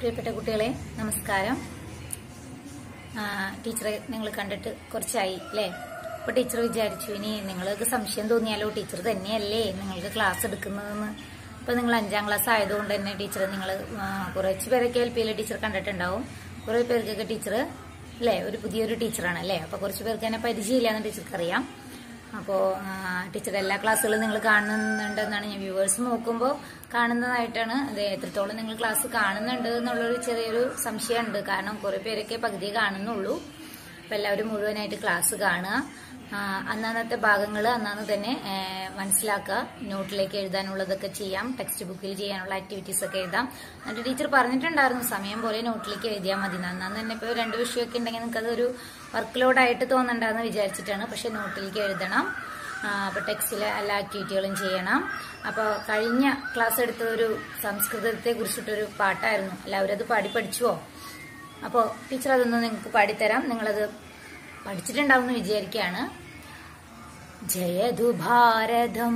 പ്രിയപ്പെട്ട കുട്ടികളെ നമസ്കാരം ആ, ടീച്ചറെ നിങ്ങൾ കണ്ടിട്ട് കുറച്ചായി അല്ലേ അപ്പൊ ടീച്ചർ വിചാരിച്ചു ഇനി നിങ്ങൾക്ക് സംശയം തോന്നിയാലോ ടീച്ചർ തന്നെയല്ലേ നിങ്ങൾക്ക് ക്ലാസ് എടുക്കുന്നതെന്ന് ഇപ്പൊ നിങ്ങൾ അഞ്ചാം ക്ലാസ് ആയതുകൊണ്ട് തന്നെ ടീച്ചർ നിങ്ങൾ കുറച്ച് പേരൊക്കെ എൽ പിയിലെ ടീച്ചർ കണ്ടിട്ടുണ്ടാവും കുറെ പേർക്കൊക്കെ ടീച്ചർ അല്ലേ ഒരു പുതിയൊരു ടീച്ചറാണ് അല്ലേ അപ്പൊ കുറച്ച് പേർക്ക് തന്നെ പരിചയമില്ലാന്ന് ടീച്ചർക്ക് അറിയാം അപ്പോൾ ടീച്ചർ എല്ലാ ക്ലാസ്സുകളും നിങ്ങൾ കാണുന്നുണ്ടെന്നാണ് ഞാൻ വ്യൂവേഴ്സ് നോക്കുമ്പോൾ കാണുന്നതായിട്ടാണ് അത് എത്രത്തോളം നിങ്ങൾ ക്ലാസ് കാണുന്നുണ്ട് എന്നുള്ളൊരു ചെറിയൊരു സംശയമുണ്ട് കാരണം കുറെ പേരൊക്കെ പകുതി കാണുന്നുള്ളൂ അപ്പം എല്ലാവരും മുഴുവനായിട്ട് ക്ലാസ് കാണുക ആ, അന്നന്നത്തെ ഭാഗങ്ങൾ അന്നന്ന് തന്നെ ഏ, മനസ്സിലാക്കുക നോട്ടിലേക്ക് എഴുതാനുള്ളതൊക്കെ ചെയ്യാം ടെക്സ്റ്റ് ബുക്കിൽ ചെയ്യാനുള്ള ആക്ടിവിറ്റീസ് ഒക്കെ എഴുതാം എന്നിട്ട് ടീച്ചർ പറഞ്ഞിട്ടുണ്ടായിരുന്നു സമയം പോലെ നോട്ടിലേക്ക് എഴുതിയാൽ മതി അന്നന്ന് തന്നെ ഇപ്പോൾ രണ്ട് വിഷയമൊക്കെ ഉണ്ടെങ്കിൽ നിങ്ങൾക്ക് അതൊരു വർക്ക് ലോഡായിട്ട് തോന്നണ്ടെന്ന് വിചാരിച്ചിട്ടാണ് പക്ഷെ നോട്ടിലേക്ക് എഴുതണം അപ്പോൾ ടെക്സ്റ്റിലെ എല്ലാ ആക്ടിവിറ്റികളും ചെയ്യണം അപ്പോൾ കഴിഞ്ഞ ക്ലാസ് എടുത്തതൊരു സംസ്കൃതത്തെ കുറിച്ചിട്ടൊരു പാട്ടായിരുന്നു എല്ലാവരും അത് പാടി പഠിച്ചുവോ അപ്പോൾ ടീച്ചർ അതൊന്ന് നിങ്ങൾക്ക് പാടിത്തരാം നിങ്ങളത് പഠിച്ചിട്ടുണ്ടാവും എന്ന് വിചാരിക്കുകയാണ് ജയതു ഭാരതം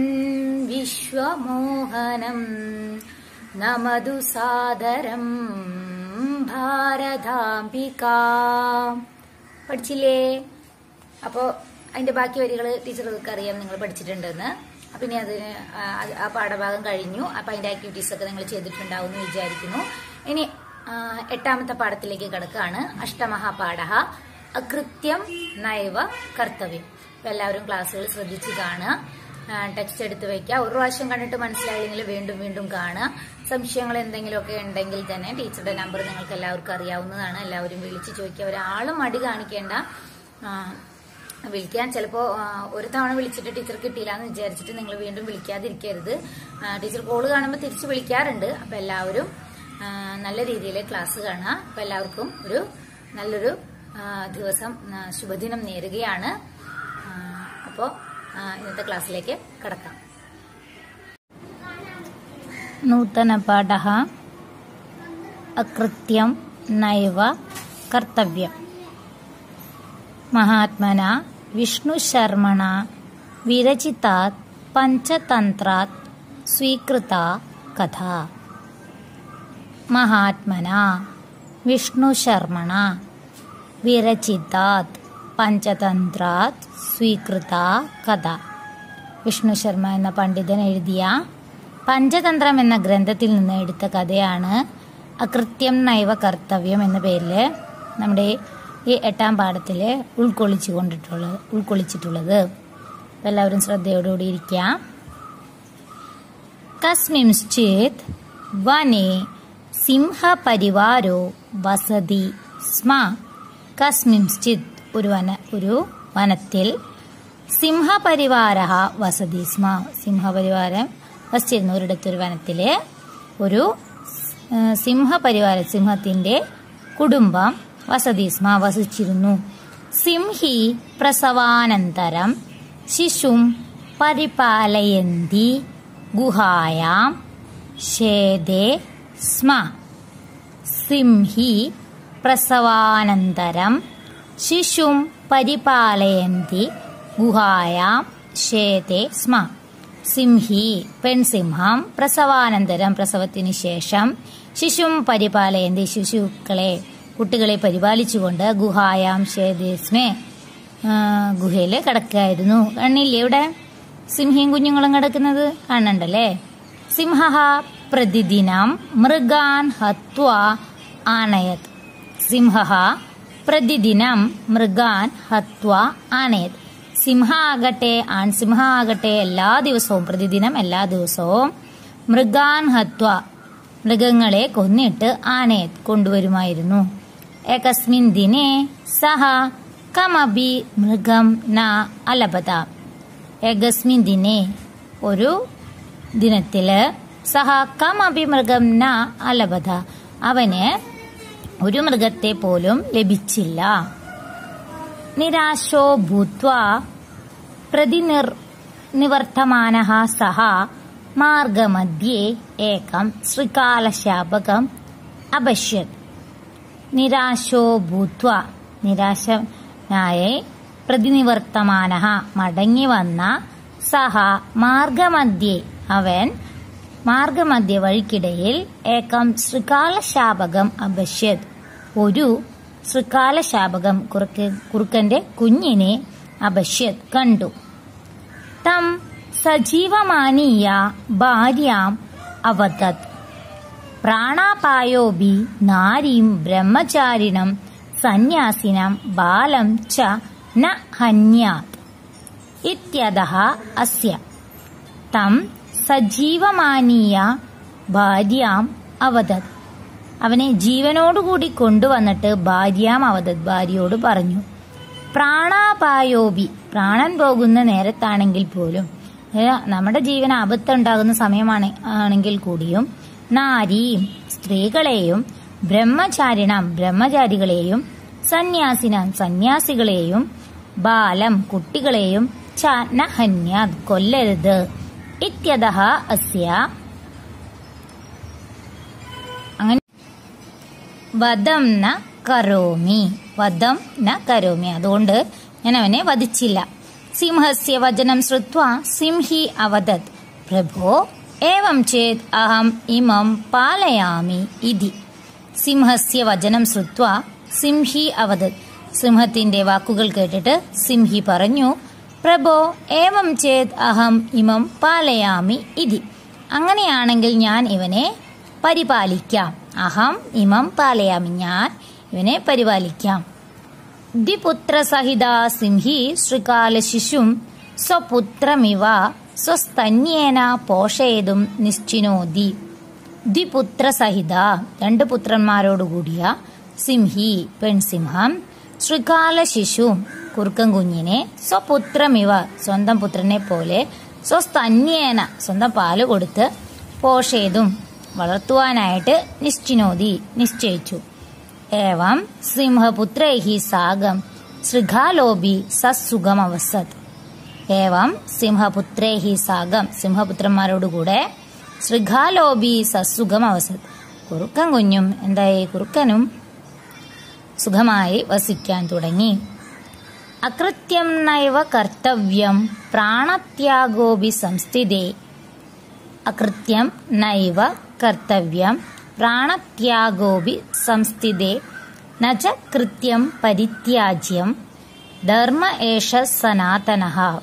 വിശ്വമോഹനം നമതു സാദരം ഭാരതാംബിക പഠിച്ചില്ലേ അപ്പോ അതിന്റെ ബാക്കി വരികൾ ടീച്ചർക്ക് അറിയാം നിങ്ങൾ പഠിച്ചിട്ടുണ്ടെന്ന് അപ്പൊ ഇനി അതിന് ആ, അത് ആ പാഠഭാഗം കഴിഞ്ഞു അപ്പൊ അതിന്റെ ആക്ടിവിറ്റീസ് ഒക്കെ നിങ്ങൾ ചെയ്തിട്ടുണ്ടാവും എന്ന് വിചാരിക്കുന്നു ഇനി ആ, എട്ടാമത്തെ പാഠത്തിലേക്ക് കിടക്കുകയാണ് അഷ്ടമഹാപാഠ അകൃത്യം നൈവ കർത്തവ്യം അപ്പൊ എല്ലാവരും ക്ലാസ്സുകൾ ശ്രദ്ധിച്ച് കാണുക ടെക്സ്റ്റ് എടുത്ത് വെക്കുക ഒരു പ്രാവശ്യം കണ്ടിട്ട് മനസ്സിലായില്ലെങ്കിൽ വീണ്ടും വീണ്ടും കാണുക സംശയങ്ങൾ എന്തെങ്കിലുമൊക്കെ ഉണ്ടെങ്കിൽ തന്നെ ടീച്ചറുടെ നമ്പർ നിങ്ങൾക്ക് എല്ലാവർക്കും അറിയാവുന്നതാണ് എല്ലാവരും വിളിച്ച് ചോദിക്കുക ഒരാളും മടി കാണിക്കേണ്ട ആ, വിളിക്കാൻ ചിലപ്പോൾ ഒരു തവണ വിളിച്ചിട്ട് ടീച്ചർ കിട്ടിയില്ല എന്ന് വിചാരിച്ചിട്ട് നിങ്ങൾ വീണ്ടും വിളിക്കാതിരിക്കരുത് ആ, ടീച്ചർ കോള് കാണുമ്പോൾ തിരിച്ച് വിളിക്കാറുണ്ട് അപ്പം എല്ലാവരും ആ, നല്ല രീതിയിൽ ക്ലാസ് കാണുക അപ്പം എല്ലാവർക്കും ഒരു നല്ലൊരു ആ, ദിവസം ആ, ശുഭദിനം നേരുകയാണ് അപ്പോൾ ഇന്നത്തെ ക്ലാസ്സിലേക്ക് കടക്കാം നൂതനപാഠ അകൃത്യം നൈവ കർത്തവ്യം മഹാത്മന വിഷ്ണുശർമ്മണ വിരചിതാത് പഞ്ചതന്ത്രാത് സ്വീകൃത കഥ മഹാത്മന വിഷ്ണുശർമ്മണ വിരചിതാത് പഞ്ചതന്ത്രാത് സ്വീകൃത കഥ വിഷ്ണു ശർമ്മ എന്ന പണ്ഡിതൻ എഴുതിയ പഞ്ചതന്ത്രം എന്ന ഗ്രന്ഥത്തിൽ നിന്ന് എടുത്ത കഥയാണ് അകൃത്യം നൈവ കർത്തവ്യം എന്ന പേരിൽ നമ്മുടെ ഈ എട്ടാം പാഠത്തിൽ ഉൾക്കൊള്ളിച്ചു കൊണ്ടിട്ടുള്ളത് ഉൾക്കൊള്ളിച്ചിട്ടുള്ളത് അപ്പോൾ എല്ലാവരും ശ്രദ്ധയോടുകൂടി ഇരിക്കുക കസ്മിംശ്ചിത് വനെ സിംഹപരിവാരോ വസതി സ്മ കസ്മിംശ്ചിത് ഒരു വന ഒരു വനത്തിൽ സിംഹപരിവാര വസതി സ്മ സിംഹപരിവാരം വസിച്ചിരുന്ന ഒരിടത്തൊരു വനത്തില് ഒരു ആ, സിംഹപരിവാരം സിംഹത്തിന്റെ കുടുംബം വസതി സ്മ വസിച്ചിരുന്നു സിംഹി പ്രസവാനന്തരം ശിശും പരിപാലയന്തി ഗുഹായാം ശേദേ സ്മ സിംഹി പ്രസവാനന്തരം ശിശും പരിപാലയന്തി ഗുഹായാം ശേതേ സ്മ സിംഹി പെൺസിംഹം പ്രസവാനന്തരം പ്രസവത്തിന് ശേഷം ശിശും പരിപാലയന്തി ശിശുക്കളെ കുട്ടികളെ പരിപാലിച്ചുകൊണ്ട് ഗുഹായാം ശേതേസ്മേ ഗുഹയിൽ കിടക്കായിരുന്നു കണ്ണില്ലേ ഇവിടെ സിംഹിയും കുഞ്ഞുങ്ങളും കിടക്കുന്നത് കാണണ്ടല്ലേ സിംഹ പ്രതിദിനം മൃഗാൻ ഹത്വ ആനയത് സിംഹ പ്രതിദിനം മൃഗാൻ ഹത്വ ആനയത് സിംഹ ആകട്ടെ ആൺസിംഹ ആകട്ടെ എല്ലാ ദിവസവും പ്രതിദിനം എല്ലാ ദിവസവും മൃഗാൻ ഹത്വ മൃഗങ്ങളെ കൊന്നിട്ട് ആനയത് കൊണ്ടുവരുമായിരുന്നു ഏകസ്മിൻ ദിനെ സഹ കമബി മൃഗം ന അലപത ഏകസ്മിൻ ദിനെ ഒരു ദിനത്തില് സഹ കമബി മൃഗം ന അലപത അവന് ഒരു മൃഗത്തെ പോലും ലഭിച്ചില്ല നിരാശോ ഭൂത്വ പ്രതിനിർ നിവർത്തമാന സഹ മാർഗമധ്യേ ഏകം ശ്രീകാലശാപകം അപശ്യത് നിരാശോ ഭൂത്വ നിരാശനായ പ്രതിനിവർത്തമാന മടങ്ങി വന്ന സഹ മാർഗമധ്യേ അവൻ മാർഗമധ്യ വഴിക്കിടയിൽ ഏകം ശൃകാലശാപകം അപശ്യത് ഒരു ശൃകാലശാപകം കുറുക്ക് കുറുക്കന്റെ കുഞ്ഞിനെ അപശ്യത് കണ്ടു തം സജീവമാനീയ ഭാര്യാം അവതത് പ്രാണാപായോബി നാരീം ബ്രഹ്മചാരിണം സന്യാസിനം ബാലം ച ന ഹന്യാത് ഇത്യതഃ അസ്യ തം സജീവമാനീയ ഭാര്യാം അവതത് അവനെ ജീവനോടുകൂടി കൊണ്ടുവന്നിട്ട് ഭാര്യാം അവതത് ഭാര്യയോട് പറഞ്ഞു പ്രാണാപായോബി പ്രാണൻ പോകുന്ന നേരത്താണെങ്കിൽ പോലും ഏ, നമ്മുടെ ജീവൻ ആപത്തുണ്ടാകുന്ന സമയമാണ് ആണെങ്കിൽ കൂടിയും നാരീം സ്ത്രീകളെയും ബ്രഹ്മചാരിണം ബ്രഹ്മചാരികളെയും സന്യാസിനം സന്യാസികളെയും ബാലം കുട്ടികളെയും ച ന ഹന്യാത് കൊല്ലരുത് ഇത്യതഃ അസ്യ അങ്ങനെ വധം ന കരോമി വധം ന കരോമി അതുകൊണ്ട് ഞാൻ അവനെ വധിച്ചില്ല സിംഹസ്യ വചനം ശ്രുത്വ സിംഹി അവദത് പ്രഭോ ഏവം ചേത് അഹം ഇമം പാലയാമി ഇതി സിംഹസ്യ വചനം ശ്രുത്വ സിംഹി അവദത് സിംഹത്തിന്റെ വാക്കുകൾ കേട്ടിട്ട് സിംഹി പറഞ്ഞു പ്രഭോ ഏവം ചേത് അഹം ഇമം പാലയാമി ഇതി അങ്ങനെയാണെങ്കിൽ ഞാൻ ഇവനെ പരിപാലിക്കാം അഹം ഇമം പാലയാമി ഞാൻ ഇവനെ പരിപാലിക്കാം ദ്വിപുത്രസഹിത സിംഹി ശൃകാലശിശും സ്വപുത്രമിവ സ്വസ്തന്യേന പോഷയതും നിശ്ചിനോതി ദ്വിപുത്രസഹിത രണ്ട് പുത്രന്മാരോടുകൂടിയ സിംഹി പെൺസിംഹം ശൃകാലശിശു കുറുക്കൻ കുഞ്ഞിനെ സ്വപുത്രമിവ സ്വന്തം പുത്രനെ പോലെ സ്വസ്തന്യേന സ്വന്തം പാല് കൊടുത്ത് പോഷയതും വളർത്തുവാനായിട്ട് നിശ്ചിനോതി നിശ്ചയിച്ചു ഏവം സിംഹപുത്രൈഹി സാഗം ശൃഗാലോബി സസുഖമവസത് ഏവം സിംഹപുത്രൈഹി സാഗം സിംഹപുത്രന്മാരോടുകൂടെ ശൃഗാലോബി സസുഖം അവസത് കുറുക്കൻ കുഞ്ഞും എന്തായി കുറുക്കനും സുഖമായി വസിക്കാൻ തുടങ്ങി അകൃത്യം നൈവ കർത്തവ്യം പ്രാണത്യാഗോപി സംസ്ഥിതേ അകൃത്യം നൈവ കർത്തവ്യം പ്രാണത്യാഗോപി സംസ്ഥിതേ ന ച കൃത്യം പരിത്യാജ്യം ധർമ്മ ഏഷ സനാതന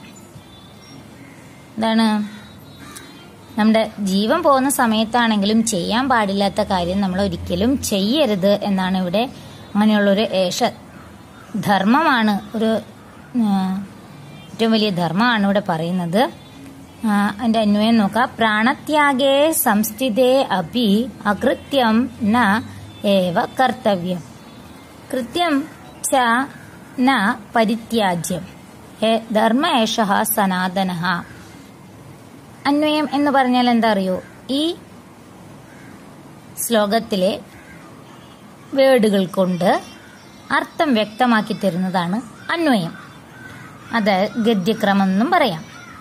എന്താണ് നമ്മുടെ ജീവൻ പോകുന്ന സമയത്താണെങ്കിലും ചെയ്യാൻ പാടില്ലാത്ത കാര്യം നമ്മൾ ഒരിക്കലും ചെയ്യരുത് എന്നാണ് ഇവിടെ അങ്ങനെയുള്ളൊരു ഏഷ ധർമ്മമാണ് ഒരു ആ, ഏറ്റവും വലിയ ധർമ്മമാണ് ഇവിടെ പറയുന്നത് ആ, അതിന്റെ അന്വയം നോക്കാം പ്രാണത്യാഗേ സംസ്ഥിതേ അപി അകൃത്യം ന ഏവ കർത്തവ്യം കൃത്യം ച ന പരിത്യാജ്യം ഹേ ധർമ്മ ഏഷ സനാതന അന്വയം എന്ന് പറഞ്ഞാൽ എന്താ അറിയോ ഈ ശ്ലോകത്തിലെ വേർഡുകൾ കൊണ്ട് അർത്ഥം വ്യക്തമാക്കി തരുന്നതാണ് അന്വയം അത് ഗദ്യക്രമം എന്നും പറയാം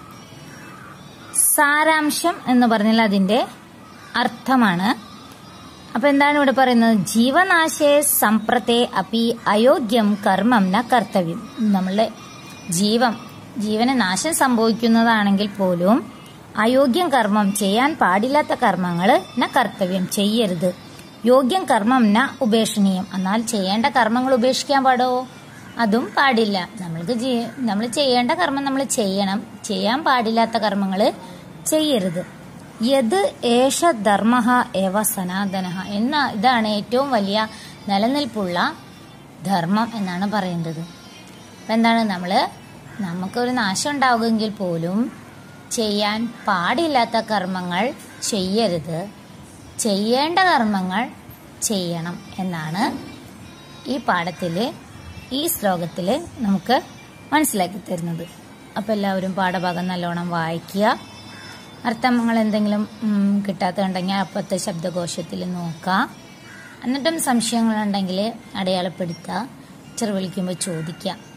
സാരാംശം എന്ന് പറഞ്ഞാൽ അതിന്റെ അർത്ഥമാണ് അപ്പൊ എന്താണ് ഇവിടെ പറയുന്നത് ജീവനാശേ സമ്പ്രത്തെ അപ്പി അയോഗ്യം കർമ്മം ന കർത്തവ്യം നമ്മളുടെ ജീവൻ ജീവന് നാശം സംഭവിക്കുന്നതാണെങ്കിൽ പോലും അയോഗ്യം കർമ്മം ചെയ്യാൻ പാടില്ലാത്ത കർമ്മങ്ങൾ ന കർത്തവ്യം ചെയ്യരുത് യോഗ്യം കർമ്മം ന ഉപേക്ഷണീയം എന്നാൽ ചെയ്യേണ്ട കർമ്മങ്ങൾ ഉപേക്ഷിക്കാൻ പാടോ അതും പാടില്ല നമ്മൾക്ക് നമ്മൾ ചെയ്യേണ്ട കർമ്മം നമ്മൾ ചെയ്യണം ചെയ്യാൻ പാടില്ലാത്ത കർമ്മങ്ങൾ ചെയ്യരുത് യത് ഏഷ ധർമ്മ ഏവ സനാതന എന്ന ഇതാണ് ഏറ്റവും വലിയ നിലനിൽപ്പുള്ള ധർമ്മം എന്നാണ് പറയുന്നത് അപ്പൊ എന്താണ് നമ്മള് നമുക്കൊരു നാശം ഉണ്ടാവുമെങ്കിൽ പോലും ചെയ്യാൻ പാടില്ലാത്ത കർമ്മങ്ങൾ ചെയ്യരുത് ചെയ്യേണ്ട കർമ്മങ്ങൾ ചെയ്യണം എന്നാണ് ഈ പാഠത്തിൽ ഈ ശ്ലോകത്തിൽ നമുക്ക് മനസ്സിലാക്കി തരുന്നത് അപ്പം എല്ലാവരും പാഠഭാഗം നല്ലോണം വായിക്കുക അർത്ഥങ്ങൾ എന്തെങ്കിലും ഉം, കിട്ടാത്തതുണ്ടെങ്കിൽ അപ്പത്തെ ശബ്ദകോശത്തിൽ നോക്കാം എന്നിട്ടും സംശയങ്ങളുണ്ടെങ്കിൽ അടയാളപ്പെടുത്തുക ചെറു വിളിക്കുമ്പോൾ ചോദിക്കാം